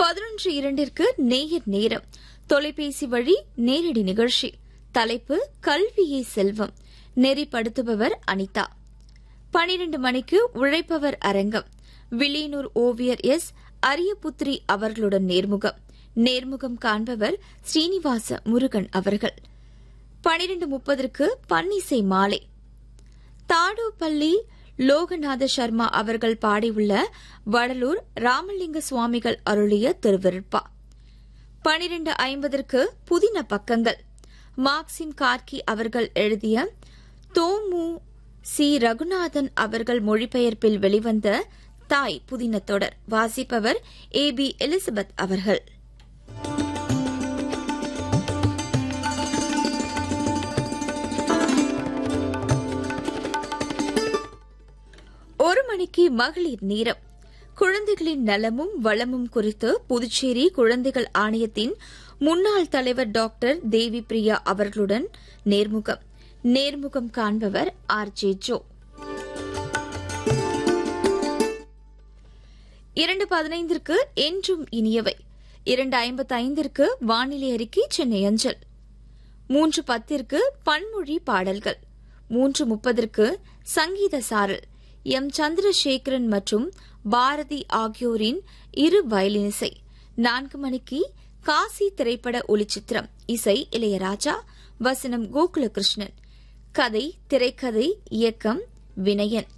பதினொன்று இரண்டிற்கு நேயர் நேரம் தொலைபேசி வழி நேரடி நிகழ்ச்சி தலைப்பு கல்வியே செல்வம் நெறிப்படுத்துபவர் அனிதா பனிரெண்டு மணிக்கு உழைப்பவர் அரங்கம் வில்லியனூர் ஓவியர் எஸ் அரியபுத்ரி அவர்களுடன் நேர்முகம் நேர்முகம் காண்பவர் ஸ்ரீனிவாச முருகன் அவர்கள் பனிரெண்டு முப்பதற்கு பன்னிசை மாலை தாடோப்பள்ளி லோகநாத சர்மா அவர்கள் பாடியுள்ள வடலூர் ராமலிங்க சுவாமிகள் அருளிய திருவிருப்பா பனிரெண்டு ஐம்பதற்கு புதின பக்கங்கள் மார்க்சிம் கார்கி அவர்கள் எழுதிய தோமு சி ரகுநாதன் அவர்கள் மொழிபெயர்ப்பில் வெளிவந்த தாய் புதின தொடர் வாசிப்பவர் ஏ பி எலிசபெத் அவர்கள் ஒரு மணிக்கு மகளிர் நேரம் குழந்தைகளின் நலமும் வளமும் குறித்து புதுச்சேரி குழந்தைகள் ஆணையத்தின் முன்னாள் தலைவர் டாக்டர் தேவி பிரியா அவர்களுடன் நேர்முகம் நேர்முகம் காண்பவர் ஆர் ஜே ஜோ இரண்டு பதினைந்திற்கு என்றும் இனியவை இரண்டு ஐம்பத்தி ஐந்திற்கு வானிலை அறிக்கை சென்னை அஞ்சல் மூன்று பத்திற்கு பன்மொழி பாடல்கள் மூன்று முப்பதற்கு சங்கீத சாரல் எம் சந்திரசேகரன் மற்றும் பாரதி ஆகியோரின் இரு வயலினிசை நான்கு மணிக்கு காசி திரைப்பட ஒளிச்சித்திரம் இசை இளையராஜா வசனம் கோகுலகிருஷ்ணன் கதை திரைக்கதை இயக்கம் வினயன்